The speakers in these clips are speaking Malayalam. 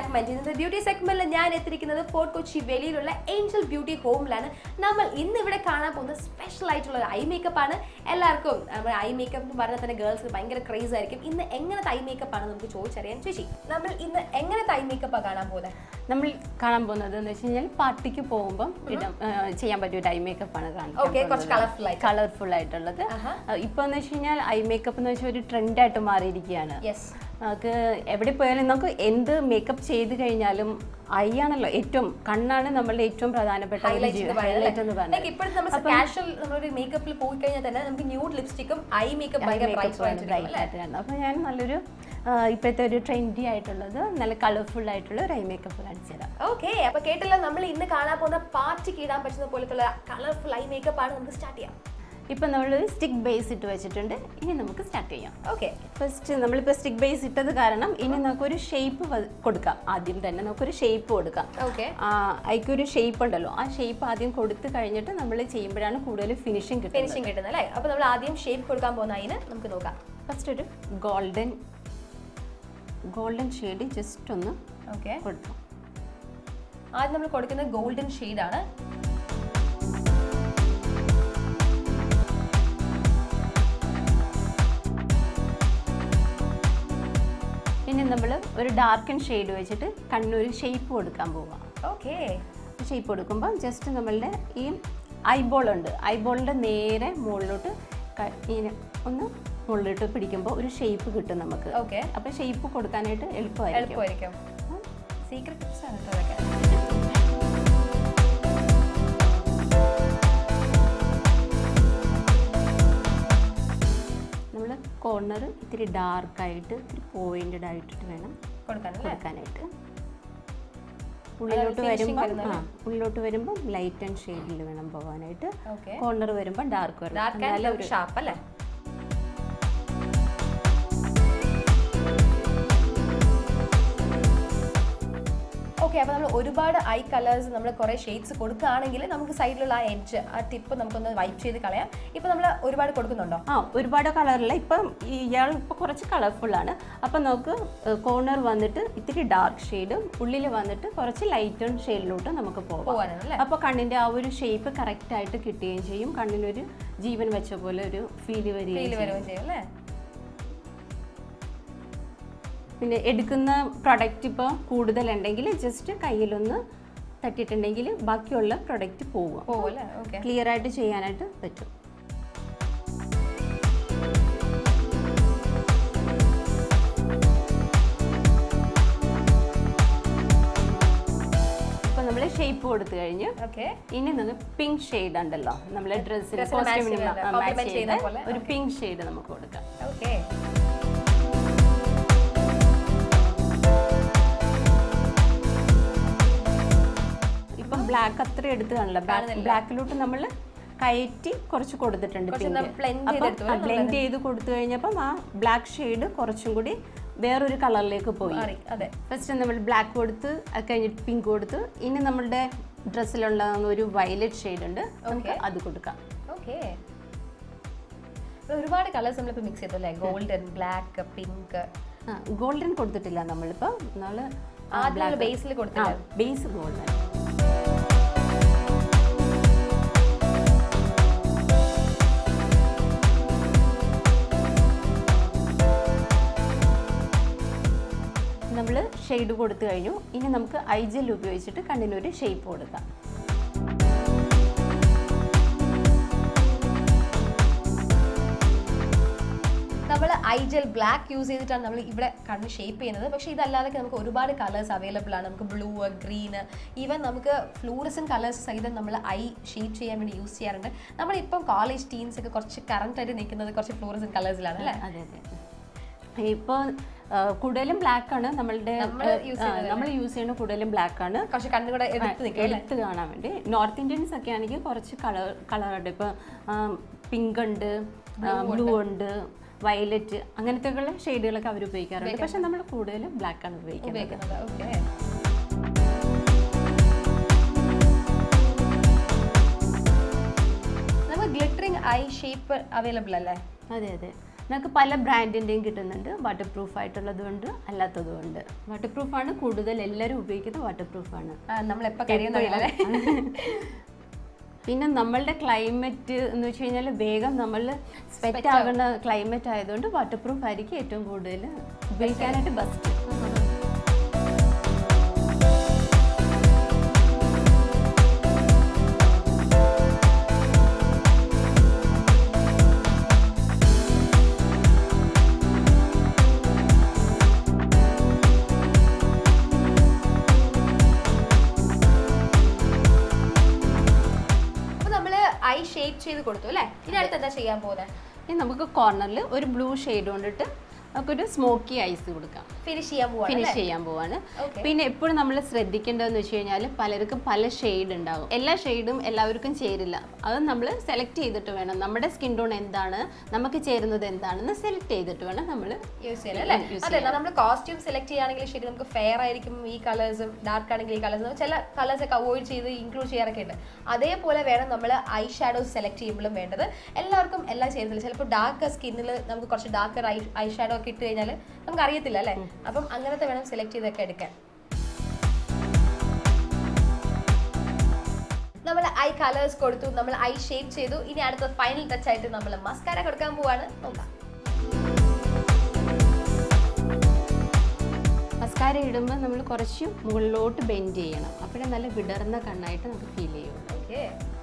സെഗ്മെന്റ് ഇന്നത്തെ ബ്യൂട്ടി സെഗ്മെന്റിൽ ഞാൻ എത്തിയിരിക്കുന്നത് ഫോർട്ട് കൊച്ചി വെളിയിലുള്ള ഏഞ്ചൽ ബ്യൂട്ടി ഹോമിലാണ് നമ്മൾ ഇന്ന് ഇവിടെ കാണാൻ പോകുന്ന സ്പെഷ്യൽ ആയിട്ടുള്ള ഒരു ഐ മേക്കപ്പ് ആണ് എല്ലാവർക്കും നമ്മുടെ ഐ മേക്കപ്പ് എന്ന് പറഞ്ഞാൽ തന്നെ ഗേൾസ് ഭയങ്കര ക്രേസ് ആയിരിക്കും ഇന്ന് എങ്ങനത്തെ ഐ മേക്കപ്പ് ആണ് നമുക്ക് ചോദിച്ചറിയാൻ ചേച്ചി നമ്മൾ ഇന്ന് എങ്ങനത്തെ ഐ മേക്കപ്പ് കാണാൻ പോകുന്നത് നമ്മൾ കാണാൻ പോകുന്നത് എന്ന് വെച്ച് കഴിഞ്ഞാൽ പാർട്ടിക്ക് പോകുമ്പോൾ ഇടാം, ആ, ചെയ്യാൻ പറ്റിയ ഒരു ഐ മേക്കപ്പ് ആണ് Okay, കുറച്ച് colourful ആയിട്ട്. കളർഫുൾ ആയിട്ടുള്ളത് ആഹാ. ഇപ്പൊ എന്ന് വെച്ച് കഴിഞ്ഞാൽ ഐ മേക്കപ്പ് എന്ന് വെച്ചാൽ ഒരു ട്രെൻഡായിട്ട് മാറിയിരിക്കുകയാണ് യെസ് നമുക്ക് എവിടെ പോയാലും നമുക്ക് എന്ത് മേക്കപ്പ് ചെയ്ത് കഴിഞ്ഞാലും ഐ ആണല്ലോ ഏറ്റവും കണ്ണാണ് നമ്മളുടെ ഏറ്റവും പ്രധാനപ്പെട്ട ഒരു ഹൈലൈറ്റ് ജീവ- എന്ന് highlight എന്ന് പറയുന്നത് പറയുന്നത് ഇപ്പോഴത്തെ നമ്മൾ കാഷ്വൽ നമ്മളൊരു മേക്കപ്പിൽ പോയി കഴിഞ്ഞാൽ തന്നെ നമുക്ക് ന്യൂഡ് ലിപ്സ്റ്റിക്കും ഐ മേക്കപ്പ് ഭയങ്കര ബ്രൈറ്റ് ആയിട്ട് ബ്രൈറ്റ് ആയിട്ട് കാണും അപ്പോൾ ഞാൻ നല്ലൊരു ആ, ഇപ്പോഴത്തെ ഒരു ട്രെൻഡി ആയിട്ടുള്ളത് നല്ല കളർഫുൾ ആയിട്ടുള്ള ഒരു ഐ മേക്കപ്പ് കാണിച്ചു തരാം ഓക്കെ അപ്പൊ കേട്ടല്ലോ നമ്മൾ ഇന്ന് കാണാൻ പോകുന്ന പാർട്ടിക്ക് ഇടാൻ പറ്റുന്ന പോലത്തുള്ള കളർഫുൾ ഐ മേക്കപ്പ് ആണ് നമുക്ക് സ്റ്റാർട്ട് ചെയ്യാം ഇപ്പം നമ്മളൊരു സ്റ്റിക്ക് ബേസ് ഇട്ട് വെച്ചിട്ടുണ്ട് ഇനി നമുക്ക് സ്റ്റാർട്ട് ചെയ്യാം ഓക്കെ ഫസ്റ്റ് നമ്മളിപ്പോൾ സ്റ്റിക്ക് ബേസ് ഇട്ടത് കാരണം ഇനി നമുക്കൊരു ഷേപ്പ് കൊടുക്കാം ആദ്യം തന്നെ നമുക്കൊരു ഷേപ്പ് കൊടുക്കാം ഓക്കെ ആ, അതിക്കൊരു ഷേപ്പ് ഉണ്ടല്ലോ ആ ഷേപ്പ് ആദ്യം കൊടുത്തു കഴിഞ്ഞിട്ട് നമ്മൾ ചെയ്യുമ്പോഴാണ് കൂടുതൽ ഫിനിഷിങ് കിട്ടുന്നത് ഫിനിഷിംഗ് കിട്ടുന്നത് അല്ലേ അപ്പൊ നമ്മൾ ആദ്യം ഷേപ്പ് കൊടുക്കാൻ പോകുന്ന അതിന് നമുക്ക് നോക്കാം ഫസ്റ്റ് ഒരു ഗോൾഡൻ ഗോൾഡൻ ഷെയ്ഡ് ജസ്റ്റ് ഒന്ന് ഓക്കെ കൊടുത്തു ആദ്യം നമ്മൾ കൊടുക്കുന്ന ഗോൾഡൻ ഷെയ്ഡ് ആണ് ഇനി നമ്മൾ ഒരു ഡാർക്കൻ ഷെയ്ഡ് വെച്ചിട്ട് കണ്ണൊരു ഷേപ്പ് കൊടുക്കാൻ പോവാം ഓക്കെ ഷേപ്പ് കൊടുക്കുമ്പോൾ ജസ്റ്റ് നമ്മളുടെ ഈ ഐബോൾ ഉണ്ട് ഐബോളിൻ്റെ നേരെ മുകളിലോട്ട് ക- ഇങ്ങനെ ഒന്ന് മുകളിലോട്ട് പിടിക്കുമ്പോൾ ഒരു ഷേപ്പ് കിട്ടും നമുക്ക് ഓക്കെ അപ്പോൾ ഷേപ്പ് കൊടുക്കാനായിട്ട് എളുപ്പമായിരിക്കും എളുപ്പമായിരിക്കും സീക്രട്ട് ടിപ്സ് ആണ് കേട്ടോ അതൊക്കെ നമ്മൾ കോർണർ ഇത്തിരി ഡാർക്കായിട്ട് ഇത്തിരി പോയിൻറ്റഡ് ആയിട്ടിട്ട് വേണം കൊടുക്കാനല്ലേ കൊടുക്കാനായിട്ട് ഉള്ളിലോട്ട് finishing വരുമ്പോൾ ആ ഉള്ളിലോട്ട് വരുമ്പോൾ ലൈറ്റ് ആൻഡ് ഷെയ്ഡിൽ വേണം പോകാനായിട്ട് ഓക്കെ കോർണർ വരുമ്പോൾ ഡാർക്ക് വരും ഡാർക്ക് എന്നാലേ ആൻഡ് ഷാർപ്പ് അല്ലേ ഓക്കെ അപ്പോൾ നമ്മൾ ഒരുപാട് ഐ കളേഴ്സ് നമ്മൾ കുറേ ഷെയ്ഡ്സ് കൊടുക്കുകയാണെങ്കിൽ നമുക്ക് സൈഡിലുള്ള ആ എഡ്ജ് ആ ടിപ്പ് നമുക്കൊന്ന് വൈപ്പ് ചെയ്ത് കളയാം ഇപ്പോൾ നമ്മൾ ഒരുപാട് കൊടുക്കുന്നുണ്ടോ ആ ഒരുപാട് കളറില്ല ഇപ്പം ഇയാൾ ഇപ്പോൾ കുറച്ച് കളർഫുൾ ആണ് അപ്പം നമുക്ക് കോർണർ വന്നിട്ട് ഇത്തിരി ഡാർക്ക് ഷെയ്ഡും ഉള്ളിൽ വന്നിട്ട് കുറച്ച് ലൈറ്റ് ഷെയ്ഡിലോട്ട് നമുക്ക് പോകാം പോകാനാണ് അല്ലേ അപ്പോൾ കണ്ണിൻ്റെ ആ ഒരു ഷേപ്പ് കറക്റ്റായിട്ട് കിട്ടുകയും ചെയ്യും കണ്ണിനൊരു ജീവൻ വെച്ച പോലെ ഒരു ഫീല് വരികയും ഫീൽ ചെയ്യും വരുകയും ചെയ്യും അല്ലേ പിന്നെ എടുക്കുന്ന പ്രൊഡക്റ്റ് ഇപ്പോൾ കൂടുതലുണ്ടെങ്കിൽ ജസ്റ്റ് കയ്യിലൊന്ന് തട്ടിയിട്ടുണ്ടെങ്കിൽ ബാക്കിയുള്ള പ്രൊഡക്റ്റ് പോകും പോകും അല്ലേ ഓക്കെ ക്ലിയർ ആയിട്ട് ചെയ്യാനായിട്ട് പറ്റും ഇപ്പൊ നമ്മൾ ഷേപ്പ് കൊടുത്തു കഴിഞ്ഞു ഓക്കെ ഇനി നമുക്ക് പിങ്ക് ഷെയ്ഡ് ഉണ്ടല്ലോ നമ്മളെ ഡ്രസ്സിന് Dress ന് match ചെയ്യുന്നത്, complement ചെയ്യുന്ന പോലെ. ഒരു പിങ്ക് ഷെയ്ഡ് നമുക്ക് കൊടുക്കാം ഓക്കെ ഇപ്പം ബ്ലാക്ക് അത്ര എടുത്ത് കാണില്ല ബ്ലാക്കിലോട്ട് നമ്മൾ കയറ്റി കുറച്ച് കൊടുത്തിട്ടുണ്ട് കുറച്ചൊന്ന് blend ചെയ്തെടുത്തു അല്ലേ ബ്ലെൻഡ് ചെയ്ത് കൊടുത്തു കഴിഞ്ഞപ്പം ആ ബ്ലാക്ക് ഷെയ്ഡ് കുറച്ചും കൂടി വേറൊരു കളറിലേക്ക് പോയി മാറി അതെ ഫസ്റ്റ് നമ്മൾ ബ്ലാക്ക് കൊടുത്ത് അത് കഴിഞ്ഞിട്ട് പിങ്ക് കൊടുത്ത് ഇനി നമ്മളുടെ ഡ്രസ്സിലുള്ള ഒരു വയലറ്റ് ഷെയ്ഡ് ഉണ്ട് നമുക്ക് അത് കൊടുക്കാം ഓക്കെ ഒരുപാട് കളേഴ്സ് നമ്മളിപ്പോൾ മിക്സ് ചെയ്തു അല്ലേ ഗോൾഡൻ ബ്ലാക്ക് പിങ്ക് ആ ഗോൾഡൻ കൊടുത്തിട്ടില്ല നമ്മളിപ്പോൾ നമ്മൾ ആദ്യം ബേസിൽ കൊടുത്തില്ല ബേസ് ഗോൾഡൻ നമ്മൾ ഷെയ്ഡ് കൊടുത്തു കഴിഞ്ഞു ഇനി നമുക്ക് ഐജൽ ഉപയോഗിച്ചിട്ട് കണ്ണിനൊരു ഷേപ്പ് കൊടുക്കാം നമ്മൾ ഐ ജെൽ ബ്ലാക്ക് യൂസ് ചെയ്തിട്ടാണ് നമ്മൾ ഇവിടെ കണ്ണ് ഷേപ്പ് ചെയ്യുന്നത് പക്ഷേ ഇതല്ലാതെ നമുക്ക് ഒരുപാട് കളേഴ്സ് അവൈലബിൾ ആണ് നമുക്ക് ബ്ലൂ ഗ്രീന് ഈവൻ നമുക്ക് ഫ്ലൂറസൻ കളേഴ്സ് സഹിതം നമ്മൾ ഐ ഷേപ്പ് ചെയ്യാൻ വേണ്ടി യൂസ് ചെയ്യാറുണ്ട് നമ്മളിപ്പം കോളേജ് ടീൻസ് ഒക്കെ കുറച്ച് കറണ്ട് ആയിട്ട് നിൽക്കുന്നത് കുറച്ച് ഫ്ലൂറസൻ കളേഴ്സിലാണ് അല്ലേ അതെ അതെ ഇപ്പോൾ കൂടുതലും ബ്ലാക്ക് ആണ് നമ്മളുടെ നമ്മള് use നമ്മൾ യൂസ് ചെയ്യുന്ന കൂടുതലും ബ്ലാക്ക് ആണ് കുറച്ച് കണ്ണുകൂടെ എടുത്ത് നിൽക്കും അല്ലേ എടുത്ത് കാണാൻ വേണ്ടി നോർത്ത് ഇന്ത്യൻസ് ഒക്കെ ആണെങ്കിൽ കുറച്ച് കളർ കളറുണ്ട് ഇപ്പൊ പിങ്ക് ഉണ്ട് ബ്ലൂ ഉണ്ട് വയലറ്റ് അങ്ങനത്തെ ഉള്ള ഷെയ്ഡുകളൊക്കെ അവർ ഉപയോഗിക്കാറുണ്ട് പക്ഷെ നമ്മൾ കൂടുതലും ബ്ലാക്ക് ആണ് ഉപയോഗിക്കുന്നത് ഉപയോഗിക്കുന്നത് ഓക്കെ നമുക്ക് ഗ്ലിറ്ററിങ് ഐ ഷേപ്പ് അവൈലബിൾ അല്ലേ അതെ അതെ നമുക്ക് പല ബ്രാൻഡിൻ്റെയും കിട്ടുന്നുണ്ട് വാട്ടർ പ്രൂഫ് ആയിട്ടുള്ളതുകൊണ്ട് അല്ലാത്തതുകൊണ്ട് വാട്ടർ പ്രൂഫാണ് കൂടുതൽ എല്ലാവരും ഉപയോഗിക്കുന്നത് വാട്ടർ പ്രൂഫാണ് നമ്മൾ എപ്പോൾ കഴിയുന്നല്ലേ പിന്നെ നമ്മളുടെ ക്ലൈമറ്റ് എന്ന് വെച്ച് കഴിഞ്ഞാൽ വേഗം നമ്മൾ സ്വെറ്റ് ആകുന്ന ക്ലൈമറ്റ് ആയതുകൊണ്ട് വാട്ടർ പ്രൂഫ് ആയിരിക്കും ഏറ്റവും കൂടുതൽ ഉപയോഗിക്കാനായിട്ട് ബെസ്റ്റ് അപ്പൊ നമ്മള് ഐ ഷേപ്പ് ചെയ്ത് കൊടുത്തു അല്ലേ ഇനി അടുത്ത് എന്താ ചെയ്യാൻ പോകുന്നത് ഇനി നമുക്ക് കോർണറിൽ ഒരു ബ്ലൂ ഷെയ്ഡ് കൊണ്ടിട്ട് നമുക്കൊരു സ്മോക്കി ഐസ് കൊടുക്കാം ഫിനിഷ് ചെയ്യാൻ പോവാണ് ഫിനിഷ് ചെയ്യാൻ പോവാണ് Okay. പിന്നെ എപ്പോഴും നമ്മൾ ശ്രദ്ധിക്കേണ്ടതെന്ന് വെച്ച് കഴിഞ്ഞാൽ പലർക്കും പല ഷെയ്ഡ് ഉണ്ടാകും എല്ലാ ഷെയ്ഡും എല്ലാവർക്കും ചേരില്ല അത് നമ്മൾ സെലക്ട് ചെയ്തിട്ട് വേണം നമ്മുടെ സ്കിൻ ടോൺ എന്താണ് നമുക്ക് ചേരുന്നത് എന്താണെന്ന് സെലക്ട് ചെയ്തിട്ട് വേണം നമ്മൾ യൂസ് ചെയ്യാൻ അല്ലേ use അതെ നമ്മൾ കോസ്റ്റ്യൂം സെലക്ട് ചെയ്യുകയാണെങ്കിൽ ശരി നമുക്ക് ഫെയർ ആയിരിക്കും ഈ കളേഴ്സും ഡാർക്ക് ആണെങ്കിൽ ഈ കളേഴ്സ് ചില കളേഴ്സ് ഒക്കെ അവോയ്ഡ് ചെയ്ത് ഇൻക്ലൂഡ് ചെയ്യാറൊക്കെ ഉണ്ട് അതേപോലെ വേണം നമ്മൾ ഐ ഷാഡോസ് സെലക്ട് ചെയ്യുമ്പോഴും വേണ്ടത് എല്ലാവർക്കും എല്ലാം ചെയ്യുന്നില്ല ചിലപ്പോൾ ഡാർക്ക് സ്കിന്നിൽ നമുക്ക് കുറച്ച് ഡാർക്ക് ഐ ഐ ഷാഡോ ഒക്കെ ഇട്ട് കഴിഞ്ഞാൽ നമുക്ക് അറിയത്തില്ല അല്ലേ അപ്പം അങ്ങനത്തെ വേണം സെലക്ട് ചെയ്തൊക്കെ എടുക്കാൻ നമ്മൾ ഐ കളേഴ്സ് കൊടുത്തു നമ്മൾ ഐ ഷേപ്പ് ചെയ്തു ഇനി അടുത്ത ഫൈനൽ ടച്ച് ആയിട്ട് നമ്മൾ മസ്കാര കൊടുക്കാൻ പോവാണ് നോക്കാം മസ്കാര ഇടുമ്പോൾ നമ്മൾ കുറച്ച് മുകളിലോട്ട് ബെൻഡ് ചെയ്യണം അപ്പോഴേ നല്ല വിടർന്ന കണ്ണായിട്ട് നമുക്ക് ഫീൽ ചെയ്യും ഓക്കേ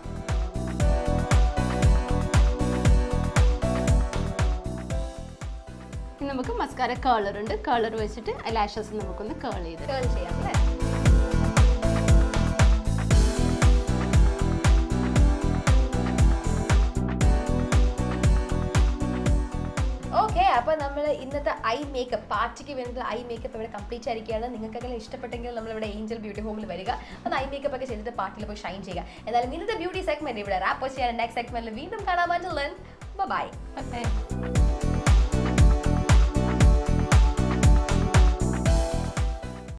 ഇനി നമുക്ക് മസ്കാര കേളർ ഉണ്ട് കേളർ വെച്ചിട്ട് ലാഷസ് നമുക്കൊന്ന് കേൾ ചെയ്ത് കേൾ ചെയ്യാം അല്ലേ ഓക്കെ അപ്പൊ നമ്മൾ ഇന്നത്തെ ഐ മേക്കപ്പ് പാർട്ടിക്ക് വേണ്ടിയിട്ടുള്ള ഐ മേക്കപ്പ് ഇവിടെ കംപ്ലീറ്റ് ആയിരിക്കുകയാണ് നിങ്ങൾക്കൊക്കെ ഇഷ്ടപ്പെട്ടെങ്കിൽ നമ്മൾ ഇവിടെ ഏഞ്ചൽ ബ്യൂട്ടി ഹോമിൽ വരിക അപ്പോൾ ഐ മേക്കപ്പ് ഒക്കെ ചെയ്തിട്ട് പാർട്ടിയിൽ പോയി ഷൈൻ ചെയ്യുക എന്നാലും ഇന്നത്തെ ബ്യൂട്ടി സെഗ്മെന്റ് ഇവിടെ റാപ്പ് ചെയ്യാൻ നെക്സ്റ്റ് സെഗ്മെന്റിൽ വീണ്ടും കാണാൻ പറ്റുള്ളൂ ബൈ Okay.